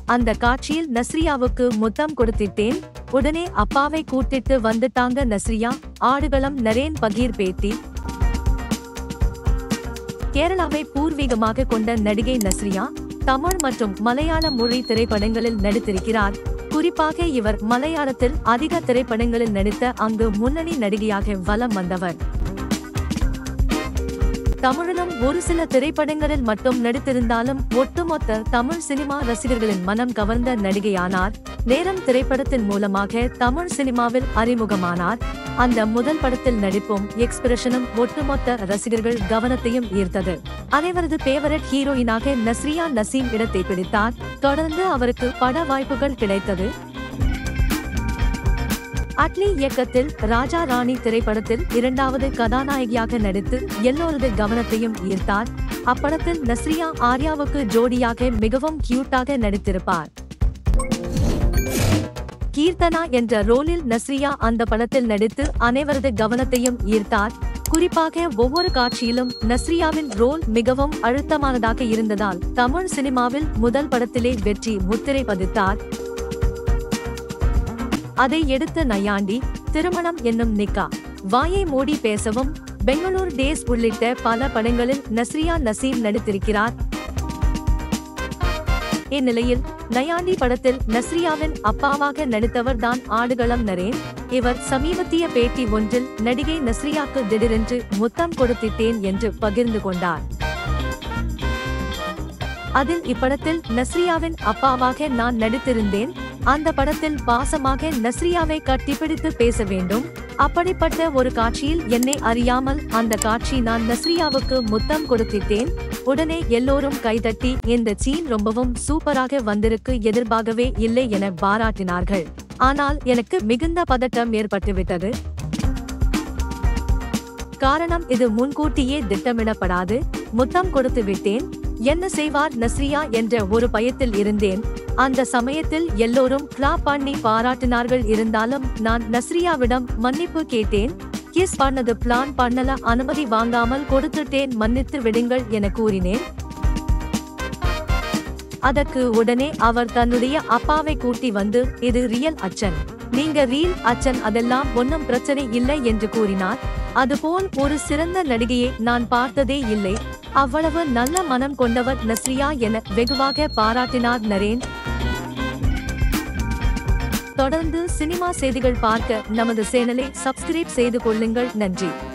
அந்த காட்சியில் நஸ்ரியாவுக்கு முத்தம் கொடுத்திட்டேன் உடனே அப்பாவை கூட்டிட்டு வந்துட்டாங்க நஸ்ரியா ஆடுகளம் நரேன் பகீர் பேட்டி கேரளாவை பூர்வீகமாக கொண்ட நடிகை நஸ்ரியா தமிழ் மற்றும் மலையாள மொழி திரைப்படங்களில் நடித்திருக்கிறார் குறிப்பாக இவர் மலையாளத்தில் அதிக திரைப்படங்களில் நடித்த அங்கு முன்னணி நடிகையாக வலம் வந்தவர் தமிழிலும் ஒரு சில திரைப்படங்களில் மட்டும் நடித்திருந்தாலும் ஒட்டுமொத்த தமிழ் சினிமா ரசிகர்களின் மனம் கவர்ந்த நடிகையானார் நேரம் திரைப்படத்தின் மூலமாக தமிழ் சினிமாவில் அறிமுகமானார் அந்த முதல் படத்தில் நடிப்பும் எக்ஸ்பிரஷனும் ஒட்டுமொத்த ரசிகர்கள் கவனத்தையும் ஈர்த்தது அனைவரது பேவரட் ஹீரோயினாக நஸ்ரியா நசீம் இடத்தை பிடித்தார் தொடர்ந்து அவருக்கு பட வாய்ப்புகள் கிடைத்தது அட்லி இயக்கத்தில் ராஜா ராணி திரைப்படத்தில் இரண்டாவது கதாநாயகியாக நடித்து எல்லோரது கவனத்தையும் ஈர்த்தார் அப்படத்தில் நஸ்ரியா ஆர்யாவுக்கு ஜோடியாக மிகவும் கியூட்டாக நடித்திருப்பார் கீர்த்தனா என்ற ரோலில் நஸ்ரியா அந்த படத்தில் நடித்து அனைவரது கவனத்தையும் ஈர்த்தார் குறிப்பாக ஒவ்வொரு காட்சியிலும் நஸ்ரியாவின் ரோல் மிகவும் அழுத்தமானதாக இருந்ததால் தமிழ் சினிமாவில் முதல் படத்திலே வெற்றி முத்திரை பதித்தார் அதை எடுத்த நயாண்டி திருமணம் என்னும் நிக்கா வாயை மூடி பேசவும் பெங்களூர் டேஸ் உள்ளிட்ட பல படங்களில் நஸ்ரியா நசீம் நடித்திருக்கிறார் இந்நிலையில் நயாண்டி படத்தில் நஸ்ரியாவின் அப்பாவாக நடித்தவர் தான் ஆடுகளம் நரேன் இவர் சமீபத்திய பேட்டி ஒன்றில் நடிகை நஸ்ரியாக்கு திடீரென்று முத்தம் கொடுத்திட்டேன் என்று பகிர்ந்து கொண்டார் அதில் இப்படத்தில் நஸ்ரியாவின் அப்பாவாக நான் நடித்திருந்தேன் அந்த படத்தில் பாசமாக நஸ்ரியாவை கட்டிப்பிடித்து பேச வேண்டும் அப்படிப்பட்ட ஒரு காட்சியில் என்னை அறியாமல் அந்த காட்சி நான் நஸ்ரியாவுக்கு முத்தம் கொடுத்திட்டேன் உடனே எல்லோரும் கைதட்டி இந்த சீன் ரொம்பவும் சூப்பராக வந்திருக்கு எதிர்பார்க்கவே இல்லை என பாராட்டினார்கள் ஆனால் எனக்கு மிகுந்த பதட்டம் ஏற்பட்டுவிட்டது காரணம் இது முன்கூட்டியே திட்டமிடப்படாது முத்தம் கொடுத்து விட்டேன் என்ன செய்வார் நஸ்ரியா என்ற ஒரு பயத்தில் இருந்தேன் அந்த சமயத்தில் எல்லோரும் கிளாப் பண்ணி பாராட்டினார்கள் இருந்தாலும் நான் நஸ்ரியாவிடம் மன்னிப்பு கேட்டேன் கிஸ் பண்ணது பிளான் பண்ணல அனுமதி வாங்காமல் கொடுத்துட்டேன் மன்னித்து விடுங்கள் என கூறினேன் அதற்கு உடனே அவர் தன்னுடைய அப்பாவை கூட்டி வந்து இது ரியல் அச்சன் நீங்க ரீல் அச்சன் அதெல்லாம் ஒன்னும் பிரச்சனை இல்லை என்று கூறினார் அதுபோல் ஒரு சிறந்த நடிகையை நான் பார்த்ததே இல்லை அவ்வளவு நல்ல மனம் கொண்டவர் நஸ்ரியா என வெகுவாக பாராட்டினார் நரேன் தொடர்ந்து சினிமா செய்திகள் பார்க்க நமது சேனலை சப்ஸ்கிரைப் செய்து கொள்ளுங்கள் நன்றி